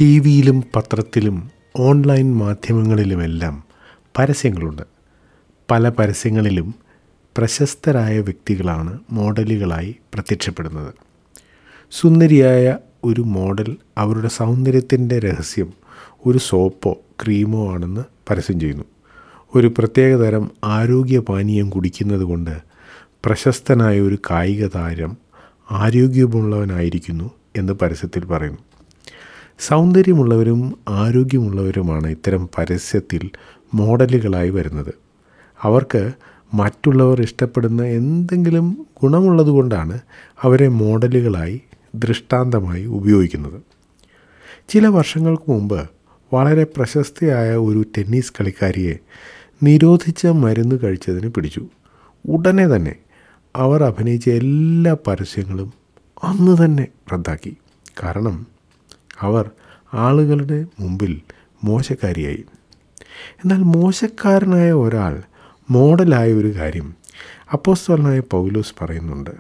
T വിയിലും പത്രത്തിലും online മാധ്യമങ്ങളിലുമെല്ലാം പരസ്യങ്ങളുണ്ട് പല പരസ്യങ്ങളിലും പ്രശസ്തരായ വ്യക്തികളാണ് മോഡലുകളായി പ്രത്യക്ഷപ്പെടുന്നത് സുന്ദരിയായ ഒരു മോഡൽ അവരുടെ സൗന്ദര്യത്തിൻ്റെ രഹസ്യം ഒരു സോപ്പോ ക്രീമോ ആണെന്ന് പരസ്യം ചെയ്യുന്നു ഒരു പ്രത്യേകതരം ആരോഗ്യ പാനീയം കുടിക്കുന്നത് കൊണ്ട് പ്രശസ്തനായ ഒരു കായിക താരം ആരോഗ്യമുള്ളവനായിരിക്കുന്നു എന്ന് പരസ്യത്തിൽ പറയുന്നു സൗന്ദര്യമുള്ളവരും ആരോഗ്യമുള്ളവരുമാണ് ഇത്തരം പരസ്യത്തിൽ മോഡലുകളായി വരുന്നത് അവർക്ക് മറ്റുള്ളവർ ഇഷ്ടപ്പെടുന്ന എന്തെങ്കിലും ഗുണമുള്ളതുകൊണ്ടാണ് അവരെ മോഡലുകളായി ദൃഷ്ടാന്തമായി ഉപയോഗിക്കുന്നത് ചില വർഷങ്ങൾക്ക് മുമ്പ് വളരെ പ്രശസ്തയായ ഒരു ടെന്നീസ് കളിക്കാരിയെ നിരോധിച്ച മരുന്ന് കഴിച്ചതിന് പിടിച്ചു ഉടനെ തന്നെ അവർ അഭിനയിച്ച എല്ലാ പരസ്യങ്ങളും അന്ന് തന്നെ റദ്ദാക്കി കാരണം അവർ ആളുകളുടെ മുമ്പിൽ മോശക്കാരിയായി എന്നാൽ മോശക്കാരനായ ഒരാൾ മോഡലായ ഒരു കാര്യം അപ്പോസ്തലനായ പൗലോസ് പറയുന്നുണ്ട്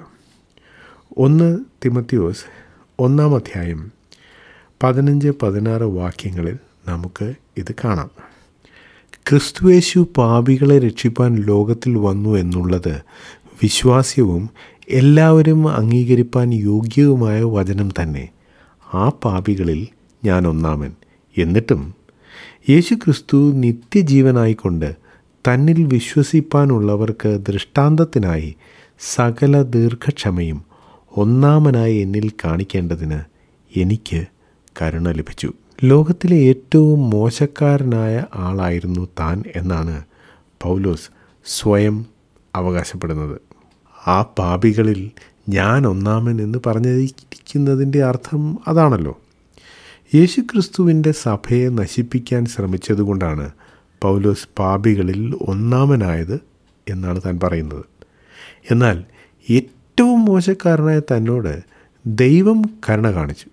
ഒന്ന് തിമത്തിയോസ് ഒന്നാം അധ്യായം പതിനഞ്ച് പതിനാറ് വാക്യങ്ങളിൽ നമുക്ക് ഇത് കാണാം ക്രിസ്തുവേശു പാപികളെ രക്ഷിപ്പാൻ ലോകത്തിൽ വന്നു എന്നുള്ളത് വിശ്വാസ്യവും എല്ലാവരും അംഗീകരിപ്പാൻ യോഗ്യവുമായ വചനം തന്നെ ആ പാപികളിൽ ഞാൻ ഒന്നാമൻ എന്നിട്ടും യേശു ക്രിസ്തു നിത്യജീവനായിക്കൊണ്ട് തന്നിൽ വിശ്വസിപ്പാനുള്ളവർക്ക് ദൃഷ്ടാന്തത്തിനായി സകല ദീർഘക്ഷമയും ഒന്നാമനായി എന്നിൽ കാണിക്കേണ്ടതിന് എനിക്ക് കരുണ ലഭിച്ചു ലോകത്തിലെ ഏറ്റവും മോശക്കാരനായ ആളായിരുന്നു താൻ എന്നാണ് പൗലോസ് സ്വയം അവകാശപ്പെടുന്നത് ആ പാപികളിൽ ഞാൻ ഒന്നാമൻ എന്ന് പറഞ്ഞിരിക്കുന്നതിൻ്റെ അർത്ഥം അതാണല്ലോ യേശുക്രിസ്തുവിൻ്റെ സഭയെ നശിപ്പിക്കാൻ ശ്രമിച്ചതുകൊണ്ടാണ് പൗലോസ് പാപികളിൽ ഒന്നാമനായത് എന്നാണ് താൻ പറയുന്നത് എന്നാൽ ഏറ്റവും മോശക്കാരനായ തന്നോട് ദൈവം കരുണ കാണിച്ചു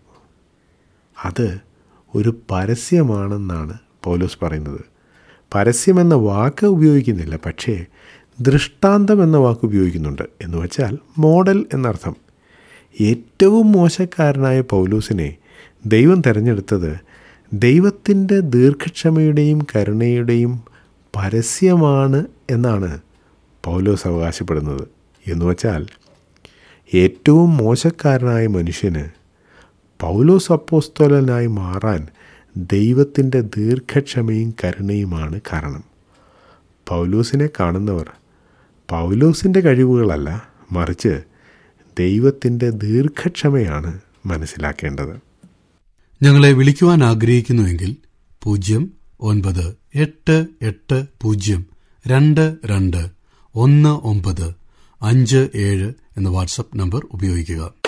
അത് ഒരു പരസ്യമാണെന്നാണ് പൗലോസ് പറയുന്നത് പരസ്യം എന്ന വാക്ക് ഉപയോഗിക്കുന്നില്ല പക്ഷേ ദൃഷ്ടാന്തം എന്ന വാക്ക് ഉപയോഗിക്കുന്നുണ്ട് എന്ന് വെച്ചാൽ മോഡൽ എന്നർത്ഥം ഏറ്റവും മോശക്കാരനായ പൗലൂസിനെ ദൈവം തിരഞ്ഞെടുത്തത് ദൈവത്തിൻ്റെ ദീർഘക്ഷമയുടെയും കരുണയുടെയും പരസ്യമാണ് എന്നാണ് പൗലോസ് അവകാശപ്പെടുന്നത് എന്ന് വച്ചാൽ ഏറ്റവും മോശക്കാരനായ മനുഷ്യന് പൗലോസ് അപ്പോസ്തോലനായി മാറാൻ ദൈവത്തിൻ്റെ ദീർഘക്ഷമയും കരുണയുമാണ് കാരണം പൗലോസിനെ കാണുന്നവർ പൗലോസിൻ്റെ കഴിവുകളല്ല മറിച്ച് ദൈവത്തിൻ്റെ ദീർഘക്ഷമയാണ് മനസ്സിലാക്കേണ്ടത് ഞങ്ങളെ വിളിക്കുവാൻ ആഗ്രഹിക്കുന്നുവെങ്കിൽ പൂജ്യം ഒൻപത് എട്ട് എട്ട് പൂജ്യം രണ്ട് രണ്ട് ഒന്ന് ഒമ്പത് അഞ്ച് ഏഴ് എന്ന വാട്സപ്പ് നമ്പർ ഉപയോഗിക്കുക